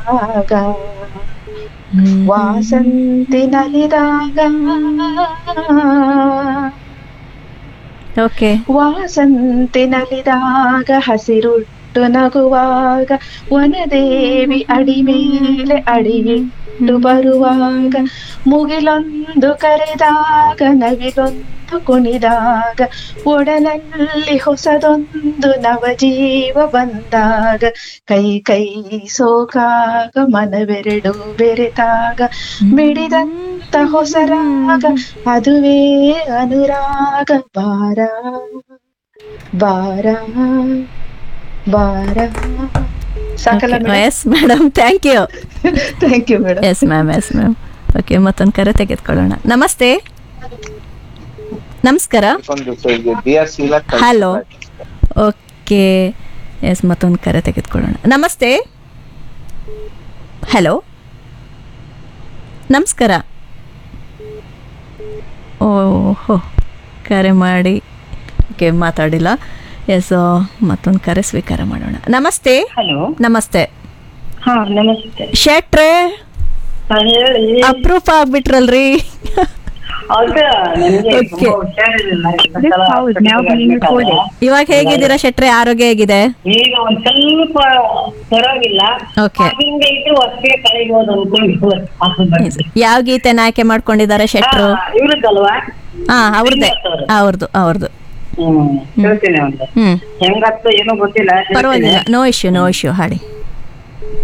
ನಲಿದಾಗ ವಾಸಂತಿ ನಲಿದಾಗ ಓಕೆ ವಾಸಂತಿ ನಲಿದಾಗ ಹಸಿರುಟ್ಟು ನಗುವಾಗ ವನದೇವಿ ಅಡಿ ಮೇಲೆ ಅಡಿಯಿಟ್ಟು ಬರುವಾಗ ಮುಗಿಲೊಂದು ಕರೆದಾಗ ನವಿಲೊಂದು ಕುಣಿದಾಗ ಒಡಲಲ್ಲಿ ಹೊಸದೊಂದು ನವಜೀವ ಬಂದಾಗ ಕೈ ಕೈ ಸೋಕಾಗ ಮನವೆರಡು ಬೆರೆತಾಗ ಮಿಡಿದಂತ ಹೊಸರಾಗ ಅದುವೇ ಅನುರಾಗ ಬಾರ ಬಾರ ಬಾರ ಸಾಕಲ್ಲ yes madam thank you thank you madam yes ma'am yes ma'am okay ಮತ್ತೊಂದು ಕರೆ ತೆಗೆದುಕೊಳ್ಳೋಣ ನಮಸ್ತೆ ನಮಸ್ಕಾರ ಹಲೋ ಓಕೆ ಎಸ್ ಮತ್ತೊಂದು ಕರೆ ತೆಗೆದುಕೊಳ್ಳೋಣ ನಮಸ್ತೆ ಹಲೋ ನಮಸ್ಕಾರ ಓಹೋ ಕರೆ ಮಾಡಿ ಓಕೆ ಮಾತಾಡಿಲ್ಲ ಎಸ್ ಮತ್ತೊಂದು ಕರೆ ಸ್ವೀಕಾರ ಮಾಡೋಣ ನಮಸ್ತೆ ಹಲೋ ನಮಸ್ತೆ ಹಾ ನಮಸ್ತೆ ಶೆಟ್ರೆ ಹಾ, ಹೇಳಿ ಅಪ್ರೂಪ ಆಗ್ಬಿಟ್ರಲ್ರಿ ಹೌದಾ ನನಗೆ Okay. ತುಂಬಾ ಹುಷಾರಿರ್ಲಿಲ್ಲ. ಈ ಸಲ ಹೌದು, ನಾವು hospital ಗೆ ಹೋದೆ. ಇವಾಗ ಹೇಗಿದ್ದೀರಾ ಶೆಟ್ರೆ ಆರೋಗ್ಯ ಹೇಗಿದೆ ಈಗ ಒಂದ್ ಸ್ವಲ್ಪ ಪರವಾಗಿಲ್ಲ Okay. ಹಿಂಗೆ ಇಟ್ಟು ವರ್ಷಕ್ಕೆ ಕಳೆಯಬಹುದು ಅನ್ಕೊಂಡು ಯಾವ ಗೀತೆನ ಆಯ್ಕೆ ಮಾಡ್ಕೊಂಡಿದ್ದಾರೆ ಶೆಟ್ರು ಇವ್ರದ್ದಲ್ವಾ ಹಾ ಅವ್ರದ್ದೇ ಅವ್ರದ್ದು ಅವ್ರದ್ದು ಹ್ಮ್ ಹೇಳ್ತೀನಿ ಒಂದು ಹ್ಮ್ ಹೆಂಗತ್ತು ಏನೋ ಗೊತ್ತಿಲ್ಲ ಹೇಳ್ತೀನಿ. ಪರವಾಗಿಲ್ಲ ನೋ ಇಶ್ಯೂ ನೋ ಇಶ್ಯೂ ಹಾಡಿ